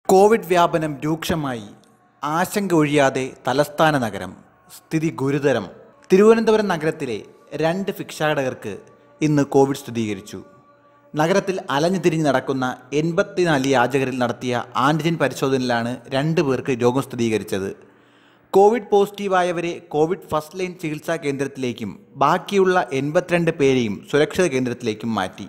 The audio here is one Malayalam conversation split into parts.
കോവിഡ് വ്യാപനം രൂക്ഷമായി ആശങ്ക ഒഴിയാതെ തലസ്ഥാന നഗരം സ്ഥിതി ഗുരുതരം തിരുവനന്തപുരം നഗരത്തിലെ രണ്ട് ഭിക്ഷാടകർക്ക് ഇന്ന് കോവിഡ് സ്ഥിരീകരിച്ചു നഗരത്തിൽ അലഞ്ഞു തിരിഞ്ഞ് നടക്കുന്ന എൺപത്തിനാല് യാചകരിൽ നടത്തിയ ആൻറ്റിജൻ പരിശോധനയിലാണ് രണ്ട് പേർക്ക് രോഗം സ്ഥിരീകരിച്ചത് കോവിഡ് പോസിറ്റീവായവരെ കോവിഡ് ഫസ്റ്റ് ലൈൻ ചികിത്സാ കേന്ദ്രത്തിലേക്കും ബാക്കിയുള്ള എൺപത്തിരണ്ട് പേരെയും സുരക്ഷിത കേന്ദ്രത്തിലേക്കും മാറ്റി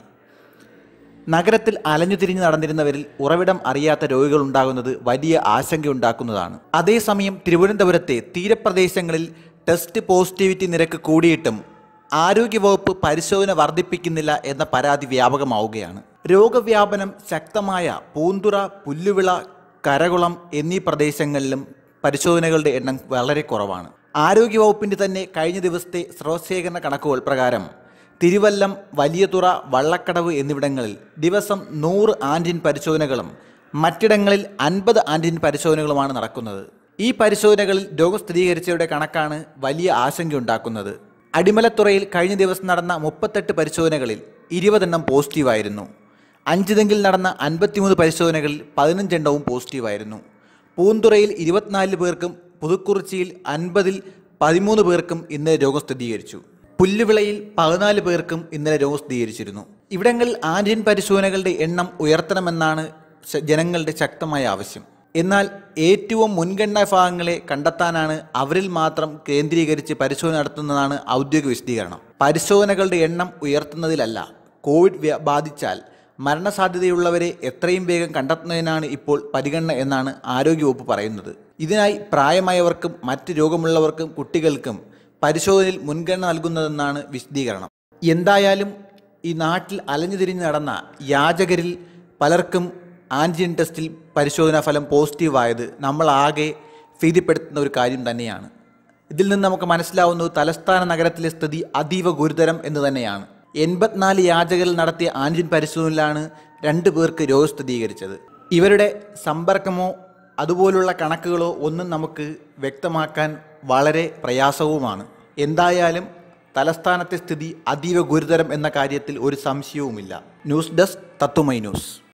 നഗരത്തിൽ അലഞ്ഞു തിരിഞ്ഞു നടന്നിരുന്നവരിൽ ഉറവിടം അറിയാത്ത രോഗികൾ ഉണ്ടാകുന്നത് വലിയ ആശങ്കയുണ്ടാക്കുന്നതാണ് അതേസമയം തിരുവനന്തപുരത്തെ തീരപ്രദേശങ്ങളിൽ ടെസ്റ്റ് പോസിറ്റിവിറ്റി നിരക്ക് കൂടിയിട്ടും ആരോഗ്യവകുപ്പ് പരിശോധന വർദ്ധിപ്പിക്കുന്നില്ല എന്ന പരാതി വ്യാപകമാവുകയാണ് രോഗവ്യാപനം ശക്തമായ പൂന്തുറ പുല്ലുവിള കരകുളം എന്നീ പ്രദേശങ്ങളിലും പരിശോധനകളുടെ എണ്ണം വളരെ കുറവാണ് ആരോഗ്യവകുപ്പിന്റെ തന്നെ കഴിഞ്ഞ ദിവസത്തെ സ്രോതശേഖരണ കണക്കുകൾ പ്രകാരം തിരുവല്ലം വലിയതുറ വള്ളക്കടവ് എന്നിവിടങ്ങളിൽ ദിവസം നൂറ് ആൻറ്റിൻ പരിശോധനകളും മറ്റിടങ്ങളിൽ അൻപത് ആൻറ്റിൻ പരിശോധനകളുമാണ് നടക്കുന്നത് ഈ പരിശോധനകളിൽ രോഗം സ്ഥിരീകരിച്ചവരുടെ കണക്കാണ് വലിയ ആശങ്കയുണ്ടാക്കുന്നത് അടിമലത്തുറയിൽ കഴിഞ്ഞ ദിവസം നടന്ന മുപ്പത്തെട്ട് പരിശോധനകളിൽ ഇരുപതെണ്ണം പോസിറ്റീവായിരുന്നു അഞ്ചുതെങ്കിൽ നടന്ന അൻപത്തിമൂന്ന് പരിശോധനകളിൽ പതിനഞ്ചെണ്ണവും പോസിറ്റീവായിരുന്നു പൂന്തുറയിൽ ഇരുപത്തിനാല് പേർക്കും പുതുക്കുറിച്ചിയിൽ അൻപതിൽ പതിമൂന്ന് പേർക്കും ഇന്നലെ രോഗം സ്ഥിരീകരിച്ചു പുല്ലുവിളയിൽ പതിനാല് പേർക്കും ഇന്നലെ രോഗം സ്ഥിരീകരിച്ചിരുന്നു ഇവിടങ്ങളിൽ ആന്റിജൻ പരിശോധനകളുടെ എണ്ണം ഉയർത്തണമെന്നാണ് ശ- ജനങ്ങളുടെ ശക്തമായ ആവശ്യം എന്നാൽ ഏറ്റവും മുൻഗണനാ ഭാഗങ്ങളെ കണ്ടെത്താനാണ് അവരിൽ മാത്രം കേന്ദ്രീകരിച്ച് പരിശോധന നടത്തുന്നതാണ് ഔദ്യോഗിക വിശദീകരണം പരിശോധനകളുടെ എണ്ണം ഉയർത്തുന്നതിലല്ല കോവിഡ് വ്യ- ബാധിച്ചാൽ മരണസാധ്യതയുള്ളവരെ എത്രയും വേഗം കണ്ടെത്തുന്നതിനാണ് ഇപ്പോൾ പരിഗണന എന്നാണ് ആരോഗ്യവകുപ്പ് പറയുന്നത് ഇതിനായി പ്രായമായവർക്കും മറ്റ് രോഗമുള്ളവർക്കും കുട്ടികൾക്കും പരിശോധനയിൽ മുൻഗണന നൽകുന്നതെന്നാണ് വിശദീകരണം എന്തായാലും ഈ നാട്ടിൽ അലഞ്ഞു തിരിഞ്ഞ് നടന്ന യാചകരിൽ പലർക്കും ആൻറ്റിജൻ ടെസ്റ്റിൽ പരിശോധനാ ഫലം പോസിറ്റീവായത് നമ്മളാകെ ഭീതിപ്പെടുത്തുന്ന ഒരു കാര്യം തന്നെയാണ് ഇതിൽ നിന്ന് നമുക്ക് മനസ്സിലാവുന്നത് തലസ്ഥാന നഗരത്തിലെ സ്ഥിതി അതീവ ഗുരുതരം എന്ന് തന്നെയാണ് എൺപത്തിനാല് യാചകരിൽ നടത്തിയ ആൻറ്റിജൻ പരിശോധനയിലാണ് രണ്ട് പേർക്ക് രോഗം സ്ഥിരീകരിച്ചത് ഇവരുടെ സമ്പർക്കമോ അതുപോലുള്ള കണക്കുകളോ ഒന്നും നമുക്ക് വ്യക്തമാക്കാൻ വളരെ പ്രയാസവുമാണ് എന്തായാലും തലസ്ഥാനത്തെ സ്ഥിതി അതീവ ഗുരുതരം എന്ന കാര്യത്തിൽ ഒരു സംശയവുമില്ല ന്യൂസ് ഡെസ്ക് തത്തുമൈ ന്യൂസ്